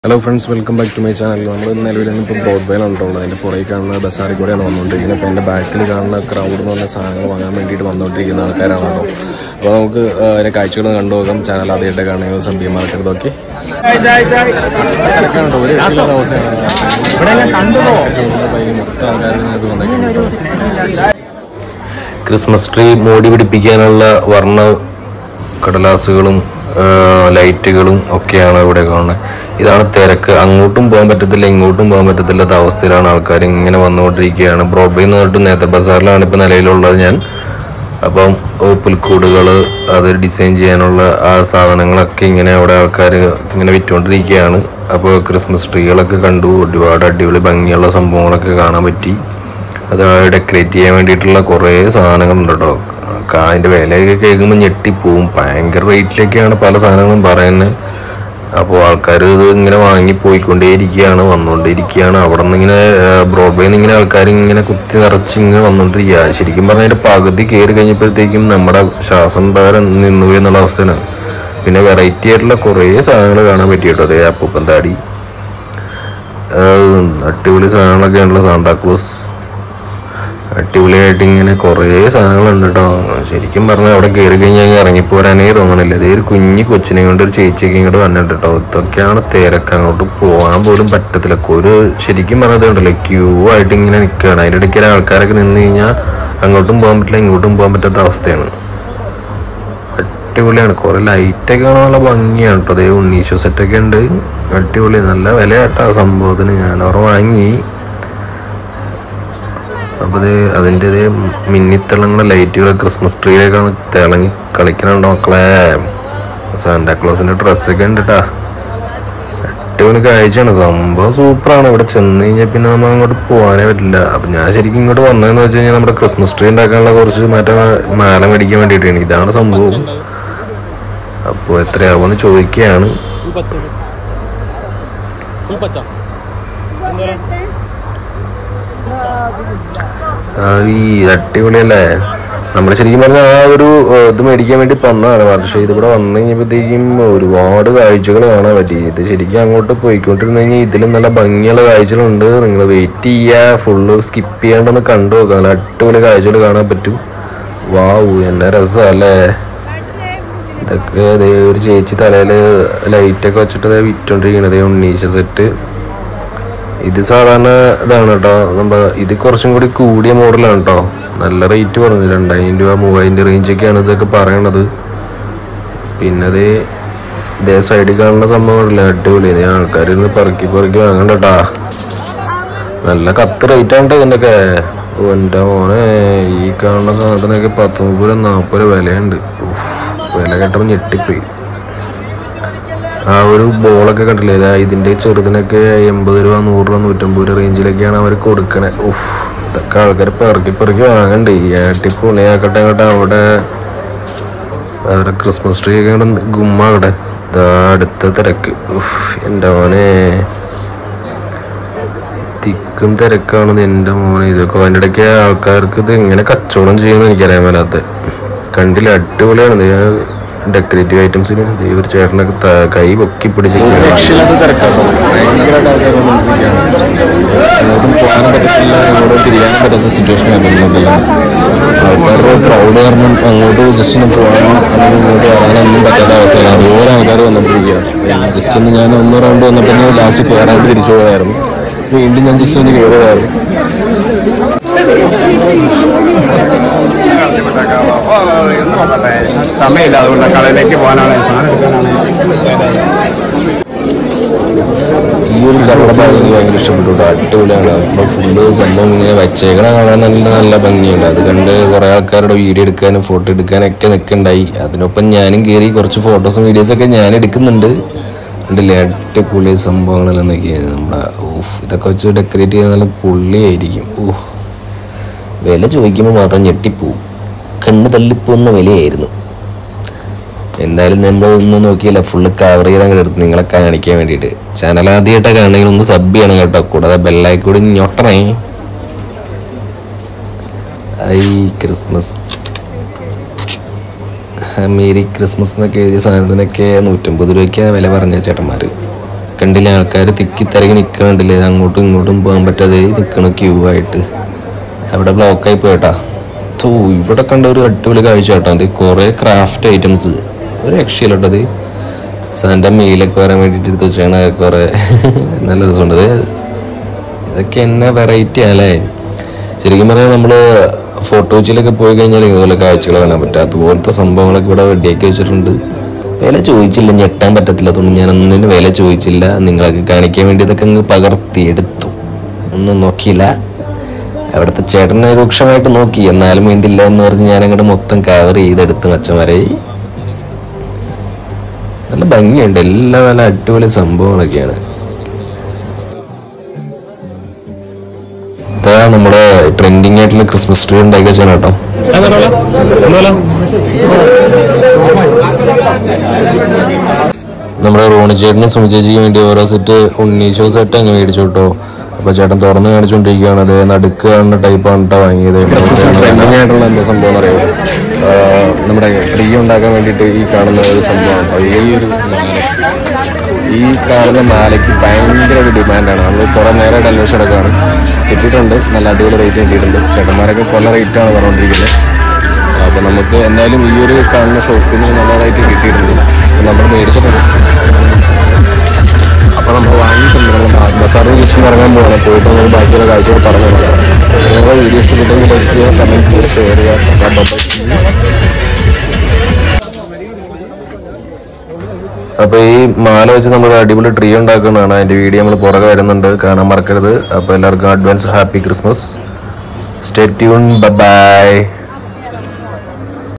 Hello friends welcome back to my channel നമ്മൾ നിലവിൽ ഇപ്പോൾ ബ്രോഡ്വേയിലാണ് ഉള്ളത് അതിൻ്റെ പുറകെ കാണുന്ന ബസാറിൽ കൂടെയാണ് വന്നുകൊണ്ടിരിക്കുന്നത് അപ്പോൾ എൻ്റെ ബാക്കിൽ കാണുന്ന ക്രൗഡ് എന്ന് പറഞ്ഞ സാധനങ്ങൾ വാങ്ങാൻ വേണ്ടിയിട്ട് വന്നുകൊണ്ടിരിക്കുന്ന ആൾക്കാരാണ് കേട്ടോ അപ്പോൾ നമുക്ക് ആ, അതിൻ്റെ കാഴ്ചകൾ കണ്ടു നോക്കാം ചാനൽ ആദ്യമായിട്ട് കാണുന്നത് സബ്ബി മാർക്കറ്റ് നോക്കി തിരക്കാണ് കേട്ടോ ഒരു രക്ഷയില്ലാത്ത അവസ്ഥയാണ് ബൈക്കിൽ മൊത്തം ആൾക്കാർ ഇതിനകത്ത് വന്നേക്കുന്നുണ്ട് ക്രിസ്മസ് ട്രീ മോടി പിടിപ്പിക്കാനുള്ള വർണ്ണ കടലാസുകളും ആ, ലൈറ്റുകളും ഒക്കെയാണ് ഇവിടെ കാണുന്നത് ഇതാണ് തിരക്ക് അങ്ങോട്ടും പോകാൻ പറ്റത്തില്ല ഇങ്ങോട്ടും പോകാൻ പറ്റത്തില്ലാത്ത അവസ്ഥയിലാണ് ആൾക്കാർ ഇങ്ങനെ വന്നുകൊണ്ടിരിക്കുകയാണ് ബ്രോഡ്വേ എന്ന് പറഞ്ഞിട്ട് നേരത്തെ ബസാറിലാണ് ഇപ്പോൾ നിലവിലുള്ളത് ഞാൻ അപ്പം ഓ, പുൽക്കൂടുകൾ അത് ഡിസൈൻ ചെയ്യാനുള്ള ആ സാധനങ്ങളൊക്കെ ഇങ്ങനെ അവിടെ ആൾക്കാർ ഇങ്ങനെ വിറ്റുകൊണ്ടിരിക്കുകയാണ് അപ്പോൾ ക്രിസ്മസ് ട്രീകളൊക്കെ കണ്ടു ഒരുപാട് അടിപൊളി ഭംഗിയുള്ള സംഭവങ്ങളൊക്കെ കാണാൻ പറ്റി അത് ഡെക്കറേറ്റ് ചെയ്യാൻ വേണ്ടിയിട്ടുള്ള കുറേ സാധനങ്ങളുണ്ട് കേട്ടോ അതിൻ്റെ വിലയൊക്കെ കേൾക്കുമ്പോൾ ഞെട്ടിപ്പോവും ഭയങ്കര റേറ്റിലേക്കാണ് പല സാധനങ്ങളും പറയുന്നത് അപ്പോൾ ആൾക്കാർ ഇത് ഇങ്ങനെ വാങ്ങി പോയിക്കൊണ്ടേയിരിക്കുകയാണ് വന്നുകൊണ്ടേയിരിക്കുകയാണ് അവിടെ നിന്ന് ഇങ്ങനെ ബ്രോഡ്വേയിൽ നിന്ന് ഇങ്ങനെ ആൾക്കാർ ഇങ്ങനെ കുത്തി നിറച്ച് ഇങ്ങനെ വന്നുകൊണ്ടിരിക്കുക ശരിക്കും പറഞ്ഞാൽ അതിൻ്റെ പകുതി കയറി കഴിഞ്ഞപ്പോഴത്തേക്കും നമ്മുടെ ശ്വാസം വേറെ നിന്നുപോയി എന്നുള്ള അവസ്ഥയാണ് പിന്നെ വെറൈറ്റി ആയിട്ടുള്ള കുറേ സാധനങ്ങൾ കാണാൻ പറ്റി കേട്ടോ അതേ അപ്പൂപ്പൻ താടി ആഹ് അടിപൊളി സാധനങ്ങളൊക്കെ ഉണ്ടല്ലോ സാന്താക്ലോസ് അടിപൊളിയായിട്ട് ഇങ്ങനെ കുറേ സാധനങ്ങളുണ്ട് കേട്ടോ ശരിക്കും പറഞ്ഞാൽ അവിടെ കയറി കഴിഞ്ഞാൽ ഇറങ്ങിപ്പോരാനേ തോന്നണില്ല ഇതേ ഒരു കുഞ്ഞു കൊച്ചിനെ കൊണ്ട് ഒരു ചേച്ചിയൊക്കെ ഇങ്ങോട്ട് വന്നിട്ട് കേട്ടോ ഇതൊക്കെയാണ് തിരക്ക് അങ്ങോട്ട് പോകാൻ പോലും പറ്റത്തില്ല ഒരു ശരിക്കും പറഞ്ഞത് ഉണ്ടല്ലോ ക്യൂ ആയിട്ട് ഇങ്ങനെ നിൽക്കുകയാണ് അതിൻ്റെ ഇടയ്ക്ക് ആൾക്കാരൊക്കെ നിന്ന് കഴിഞ്ഞാൽ അങ്ങോട്ടും പോകാൻ പറ്റില്ല ഇങ്ങോട്ടും പോകാൻ പറ്റാത്ത അവസ്ഥയാണ് അടിപൊളിയാണ് കുറെ ലൈറ്റൊക്കെ കാണാൻ നല്ല ഭംഗിയാണ് കേട്ടോ അതേ ഉണ്ണീശോ സെറ്റൊക്കെ ഉണ്ട് അടിപൊളി നല്ല വില കേട്ടോ ആ സംഭവത്തിന് ഞാൻ അവിടെ വാങ്ങി അപ്പോൾ ഇത് അതിൻ്റെ ഇത് മിന്നിത്തിളങ്ങുന്ന ലൈറ്റുകൾ ക്രിസ്മസ് ട്രീയിലേക്കാണ് തിളങ്ങി കളിക്കണുണ്ടോ മക്കളെ സാന്റാക്ലോസിൻ്റെ ഡ്രസ്സൊക്കെ ഉണ്ട് കേട്ടാ അടിപൊളി കാഴ്ചയാണ് സംഭവം സൂപ്പറാണ് ഇവിടെ ചെന്ന് കഴിഞ്ഞാൽ പിന്നെ നമ്മൾ അങ്ങോട്ട് പോകാനേ പറ്റില്ല അപ്പം ഞാൻ ശരിക്കും ഇങ്ങോട്ട് വന്നതെന്ന് വെച്ച് കഴിഞ്ഞാൽ നമ്മുടെ ക്രിസ്മസ് ട്രീ ഉണ്ടാക്കാനുള്ള കുറച്ച് മറ്റേ മാല മേടിക്കാൻ വേണ്ടിയിട്ടാണ് ഇതാണ് സംഭവം അപ്പോൾ എത്രയാവുമെന്ന് ചോദിക്കുകയാണ് ആ, ഈ അടിപൊളിയല്ലേ നമ്മൾ ശരിക്കും പറഞ്ഞാൽ ആ ഒരു ഏഹ്, ഇത് മേടിക്കാൻ വേണ്ടി വന്നതാണ് പക്ഷേ ഇതിവിടെ വന്നു കഴിഞ്ഞപ്പോഴത്തേക്കും ഒരുപാട് കാഴ്ചകൾ കാണാൻ പറ്റി ഇത് ശരിക്കും അങ്ങോട്ട് പോയിക്കൊണ്ടിരുന്നു കഴിഞ്ഞാൽ ഇതിലും നല്ല ഭംഗിയുള്ള കാഴ്ചകളുണ്ട് നിങ്ങൾ വെയിറ്റ് ചെയ്യുക ഫുള്ള് സ്കിപ്പ് ചെയ്യാണ്ടൊന്ന് കണ്ടു നോക്കാം നല്ല അടിപൊളി കാഴ്ചകൾ കാണാൻ പറ്റും വാവു എന്നെ രസമല്ലേ ഇതൊക്കെ ദേ ഒരു ചേച്ചി തലയിൽ ലൈറ്റൊക്കെ വെച്ചിട്ട് ദേ വിറ്റോണ്ടിരിക്കണത് ഉണ്ണീശ സെറ്റ് ഇത് സാധാരണ ഇതാണ് കേട്ടോ നമ്മ ഇത് കുറച്ചും കൂടി കൂടിയ മോഡലാണ് കേട്ടോ നല്ല റേറ്റ് പറഞ്ഞു രണ്ടായിരം രൂപ മൂവായിരം റേഞ്ചൊക്കെയാണ് ഇതൊക്കെ പറയണത് പിന്നെ അത് ഇതേ സൈഡിൽ കാണുന്ന സംഭവങ്ങളില്ല അടിപൊളി ആൾക്കാർ ഇരുന്ന് പെറുക്കി പെറുക്കി വാങ്ങണ്ടട്ടാ നല്ല കത്ത് റേറ്റ് ആണ് ഇതിൻ്റെയൊക്കെ ഓ, എൻ്റെ മോനെ ഈ കാണുന്ന സാധനത്തിനൊക്കെ പത്ത് മുപ്പത് രൂപ നാൽപ്പത് രൂപ വിലയുണ്ട് ഉഫ്, വില കേട്ടപ്പോൾ ഞെട്ടിപ്പോയി ആ ഒരു ബോളൊക്കെ കണ്ടില്ലേ ഇതാ ഇതിന്റെ ചെറുതിനൊക്കെ എൺപത് രൂപ നൂറ് രൂപ നൂറ്റമ്പത് രൂപ റേഞ്ചിലൊക്കെയാണ് അവർ കൊടുക്കണേ ഉഫ് ഇതൊക്കെ ആൾക്കാർ പെറുക്കി പെറുക്കി വാങ്ങണ്ടേ ഈ ആട്ടിപ്പൊളിയാക്കട്ടെ അങ്ങോട്ടെ അവിടെ അവരെ ക്രിസ്മസ് ട്രീ ഒക്കെ ഇവിടെ ഗുമ്മാകട്ടെ ഇതാ അടുത്ത തിരക്ക് ഉഫ് എൻ്റെ മോനെ തിക്കും തിരക്കാണ് എൻ്റെ മോനെ ഇതൊക്കെ അതിൻ്റെ ഇടയ്ക്ക് ആൾക്കാർക്ക് ഇത് എങ്ങനെ കച്ചവടം ചെയ്യുമെന്ന് എനിക്കറിയാൻ മേലാത്ത കണ്ടില്ല അടിപൊളിയാണ് ഡെക്കറേറ്റീവ് ഐറ്റംസിന് ഒരു ചേട്ടനൊക്കെ ത- കൈ പൊക്കി പിടിച്ചിരിക്കുകയാണ് രക്ഷയില്ലാത്ത തിരക്കാട്ടോ ഭയങ്കരമായിട്ട് ആൾക്കാർ വന്നുകൊണ്ടിരിക്കുകയാണ് അങ്ങോട്ടും പോകാനും പറ്റത്തില്ല ഇങ്ങോട്ടും തിരിയാനും പറ്റാത്ത സിറ്റുവേഷൻ ആയിരുന്നുണ്ടല്ലോ ആൾക്കാരുടെ ക്രൗഡ് കാരണം അങ്ങോട്ട് ജസ്റ്റ് ഒന്ന് പോകാനും അല്ലെങ്കിൽ ഇങ്ങോട്ട് വരാനൊന്നും പറ്റാത്ത അവസ്ഥയാണ് അതുപോലെ ആൾക്കാർ വന്നുകൊണ്ടിരിക്കുകയാണ് ജസ്റ്റ് ഒന്ന് ഞാൻ ഒന്ന് റൗണ്ട് വന്നപ്പോൾ ലാസ്റ്റ് കയറാണ്ട് തിരിച്ചു പോയതായിരുന്നു വീണ്ടും ഞാൻ ജസ്റ്റ് ഒന്ന് കയറിയതായിരുന്നു സമയമില്ല അതുകൊണ്ട് കടയിലേക്ക് പോകാനാണ് സാധനം എടുക്കാനാണ് ഈ ഒരു കറയുടെ ഭാഗം എനിക്ക് ഭയങ്കര ഇഷ്ടപ്പെട്ടു കേട്ടോ അടിപൊളിയാണ് അപ്പോൾ ഫുള്ള് സംഭവം ഇങ്ങനെ വെച്ചേക്കണ കാണാൻ നല്ല നല്ല ഭംഗിയുണ്ട് അത് കണ്ട് കുറേ ആൾക്കാരുടെ വീഡിയോ എടുക്കാനും ഫോട്ടോ എടുക്കാനൊക്കെ നിൽക്കണ്ടായി അതിനൊപ്പം ഞാനും കയറി കുറച്ച് ഫോട്ടോസും വീഡിയോസൊക്കെ ഞാൻ എടുക്കുന്നുണ്ട് കണ്ടില്ലേ അടിപൊളി സംഭവങ്ങളെല്ലാം നോക്കിയത് നമ്മുടെ ഊഫ് ഇതൊക്കെ വെച്ച് ഡെക്കറേറ്റ് ചെയ്ത് നല്ല പൊള്ളിയായിരിക്കും ഊഹ് വില ചോദിക്കുമ്പോൾ മാത്രം ഞെട്ടിപ്പോവും കണ്ണ് തള്ളിപ്പോകുന്ന വിലയായിരുന്നു എന്തായാലും നമ്മൾ ഒന്നും നോക്കിയില്ല ഫുള്ള് കവർ ചെയ്ത് അങ്ങോട്ട് എടുത്ത് നിങ്ങളെ കാണിക്കാൻ വേണ്ടിയിട്ട് ചാനൽ ആദ്യമായിട്ടൊക്കെ ആണെങ്കിൽ ഒന്ന് സബ് ചെയ്യണം കേട്ടോ കൂടാതെ ബെല്ലായി കൂടി ഞൊട്ടണേ ഐ ക്രിസ്മസ് മേരി ക്രിസ്മസ് എന്നൊക്കെ എഴുതിയ സാധനത്തിനൊക്കെ നൂറ്റമ്പത് രൂപയ്ക്ക് വില പറഞ്ഞ ചേട്ടന്മാർ കണ്ടില്ലേ ആൾക്കാർ തിക്കി തിരക്കി നിൽക്കണില്ലേ അങ്ങോട്ടും ഇങ്ങോട്ടും പോകാൻ പറ്റാതെ നിൽക്കണ ക്യൂ ആയിട്ട് അവിടെ ബ്ലോക്കായി പോയിട്ടാ തോ ഇവിടെ കണ്ട ഒരു അടിപൊളി കാഴ്ച കേട്ടോ അത് കുറേ ക്രാഫ്റ്റ് ഐറ്റംസ് ഒരു രക്ഷയില്ല കേട്ടോ അത് സാൻ്റെ മെയിലൊക്കെ വരാൻ വേണ്ടിയിട്ട് എടുത്ത് വെച്ചാണ് കുറേ നല്ല രസമുണ്ട് ഇത് ഇതൊക്കെ എന്നെ വെറൈറ്റി അല്ലേ ശരിക്കും പറഞ്ഞാൽ നമ്മൾ ഫോട്ടോ വെച്ചിലൊക്കെ പോയി കഴിഞ്ഞാൽ ഇതുപോലെ കാഴ്ചകൾ കാണാൻ പറ്റും അതുപോലത്തെ സംഭവങ്ങളൊക്കെ ഇവിടെ റെഡിയാക്കി വെച്ചിട്ടുണ്ട് വില ചോദിച്ചില്ല ഞെട്ടാൻ പറ്റത്തില്ല അതുകൊണ്ട് ഞാൻ ഒന്നിനും വില ചോദിച്ചില്ല നിങ്ങളൊക്കെ കാണിക്കാൻ വേണ്ടി ഇതൊക്കെ അങ്ങ് പകർത്തിയെടുത്തു ഒന്നും നോക്കിയില്ല അവിടുത്തെ ചേട്ടനെ രൂക്ഷമായിട്ട് നോക്കി എന്നാലും വേണ്ടില്ല എന്ന് പറഞ്ഞ് ഞാൻ അങ്ങോട്ട് മൊത്തം കവർ ചെയ്തെടുത്ത് മച്ചമാരെ നല്ല ഭംഗിയുണ്ട് എല്ലാം നല്ല അടിപൊളി സംഭവങ്ങളൊക്കെയാണ് ഇതാ നമ്മുടെ ട്രെൻഡിങ് ആയിട്ടുള്ള ക്രിസ്മസ് ട്രീ ഉണ്ടാക്കി വെച്ചാണ് കേട്ടോ നമ്മുടെ റോണി ചേട്ടനും സുമി ചേച്ചിക്ക് വേണ്ടി ഓരോ സെറ്റ് ഉണ്ണീശോ സെറ്റ് അങ്ങ് മേടിച്ചു കേട്ടോ അപ്പൊ ചേട്ടൻ തുറന്ന് കാണിച്ചുകൊണ്ടിരിക്കുകയാണ് അത് നടുക്ക് കാണുന്ന ടൈപ്പാണ് കേട്ടോ വാങ്ങിയത് ട്രെൻഡിങ് ആയിട്ടുള്ള എന്താ സംഭവം അറിയോ നമ്മുടെ ട്രീ ഉണ്ടാക്കാൻ വേണ്ടിയിട്ട് ഈ കാണുന്ന ഒരു സംഭവമാണ് കേട്ടോ. ഈ ഒരു ഈ കാണുന്ന മാലയ്ക്ക് ഭയങ്കര ഒരു ഡിമാൻഡാണ് നമ്മൾ കുറെ നേരമായിട്ട് അന്വേഷിച്ചെടുക്കാണ് കിട്ടിയിട്ടുണ്ട് നല്ല അടിപൊളി റേറ്റ് കിട്ടിയിട്ടുണ്ട് ചേട്ടന്മാരൊക്കെ പല റേറ്റാണ് പറഞ്ഞുകൊണ്ടിരിക്കുന്നത് അപ്പോൾ നമുക്ക് എന്തായാലും ഈ ഒരു കാണുന്ന ഷോപ്പിൽ നിന്ന് നല്ല റേറ്റ് കിട്ടിയിട്ടുണ്ട് അപ്പോൾ നമ്മൾ മേടിച്ചിട്ടുണ്ട് അപ്പോൾ നമ്മൾ വാങ്ങിയിട്ടുണ്ട് നമ്മൾ ബസാറിന് ജസ്റ്റ് ഇറങ്ങാൻ പോകണം പോയിട്ട് നമ്മൾ ബാക്കിയുള്ള കാഴ്ചകൾ പറഞ്ഞു കൊടുക്കാം നിങ്ങളുടെ വീഡിയോ ഇഷ്ടപ്പെട്ടെങ്കിൽ ലൈക്ക് ചെയ്യുക കമൻറ്റ് ചെയ്യുക ഷെയർ ചെയ്യുക ബൈ അപ്പൊ ഈ മാല വെച്ച് നമ്മൾ അടിപൊളി ട്രീ ഉണ്ടാക്കുന്നതാണ് അതിന്റെ വീഡിയോ നമ്മൾ പുറകെ വരുന്നുണ്ട് കാണാൻ മറക്കരുത് അപ്പൊ എല്ലാവർക്കും advance happy Christmas stay tune by